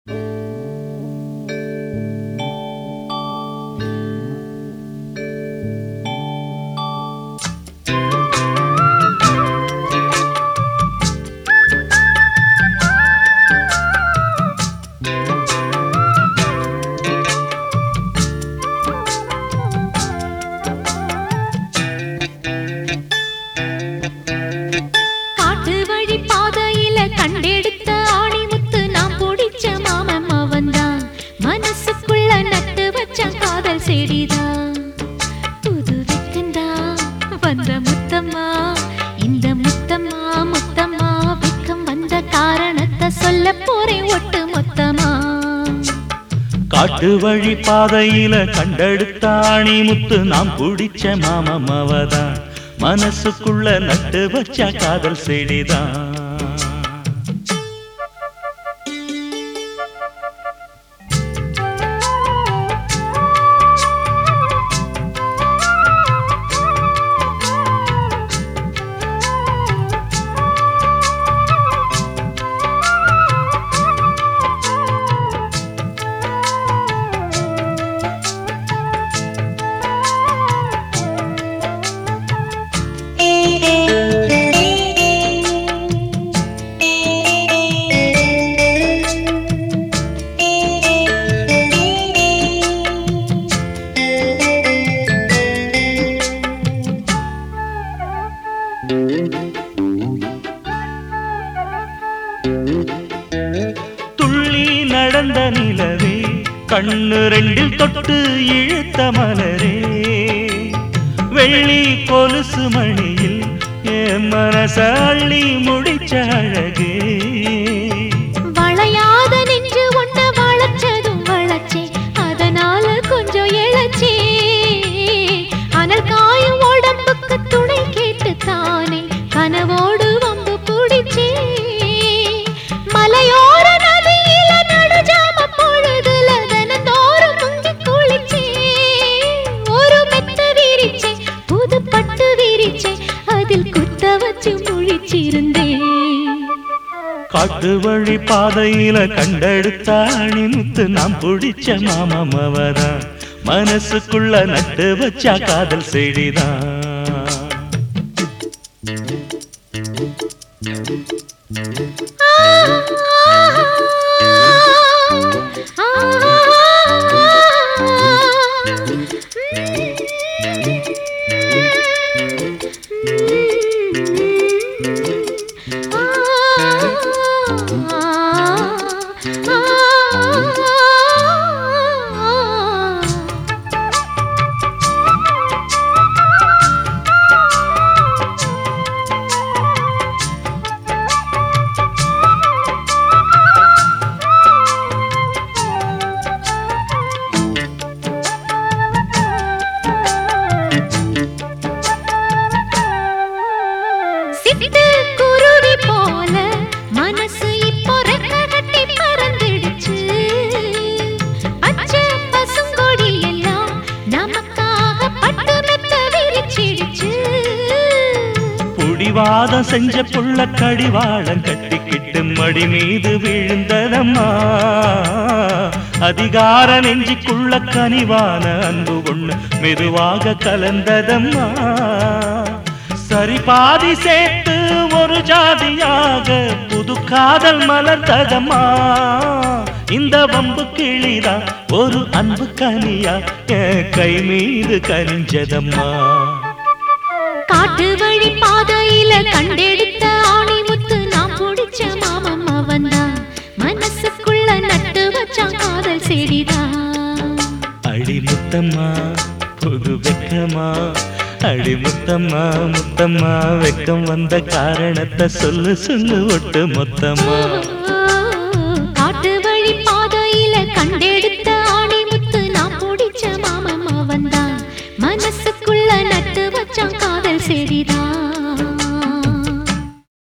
காட்டு வழி பாதையில கண்டெடுத்த ஆணிமுத்து நான் பிடிச்ச மாமன் அவன்தான் மனசுக்குள்ள நட்டு வச்ச காதல் செடிதான் புது வெக்கந்தா வந்த முத்தம்மா இந்த முத்தம்மா முத்தம்மா வெக்கம் வந்த காரணத்தை சொல்ல போறேன் ஒட்டு மொத்தமா காட்டு வழி பாதையில கண்டெடுத்தாணி முத்து நாம் பிடிச்ச மாமம் அவதான் மனசுக்குள்ள நட்டு வச்ச காதல் செடிதான் துள்ளி நடந்த நிலவே கண்ணு ரெண்டில் தொட்டு இழுத்த மலரே வெள்ளி கொலுசு மணியில் என் மனச அள்ளி முடிச்ச அழகே வளையாத நெஞ்சு ஒன்ன வளைச்சதும் வளைச்சே அதனால கொஞ்சம் இழைச்சே அனல் காயும் உடம்புக்கு துணை கேட்டு தானே கனவோடு வம்பு பிடிச்சே மலையோர நதியில நடுஜாம பொழுதுல தினந்தோறும் முங்கி குளிச்சே ஒரு மெத்த விரிச்சே புது பட்டு விரிச்சே அதில் குத்த வச்சு முழிச்சிருந்தேன் காட்டு வழி பாதையில கண்டெடுத்தாணி முத்து நாம் பிடிச்ச மாமம் அவதான் மனசுக்குள்ள நட்டு வச்ச காதல் செடிதான் சிட்டு குருவி போல மனசு இப்போ ரெக்க கட்டி பறந்துடுச்சு பச்சை பசுங்கொடி எல்லாம் நமக்காக பட்டு மெத்த விரிச்சிடுச்சு புடிவாதம் செஞ்ச புள்ள கடிவாளம் கட்டிக்கிட்டு மடி மீது விழுந்ததம்மா அதிகார நெஞ்சுக்குள்ள கனிவான அன்பு ஒண்ணு மெதுவாக கலந்ததம்மா சரி பாதி சேர்த்து ஒரு ஜாதியாக புது காதல் மலர்ந்ததம்மா இந்த வம்பு கிளிதான் ஒரு அன்பு கனியா என் கை மீது கனிஞ்சதம்மா காட்டு வழி பாதையில கண்டெடுத்த ஆணி முத்து நான் பிடிச்ச மாமம் அவன்தான் மனசுக்குள்ள நட்டு வச்சான் காதல் செடிதான் அடி முத்தம்மா புது வெக்கமா அடி முத்தம்மா முத்தம்மா வெக்கம் வந்த காரணத்தை சொல்லு சொல்லு ஒட்டு மொத்தமா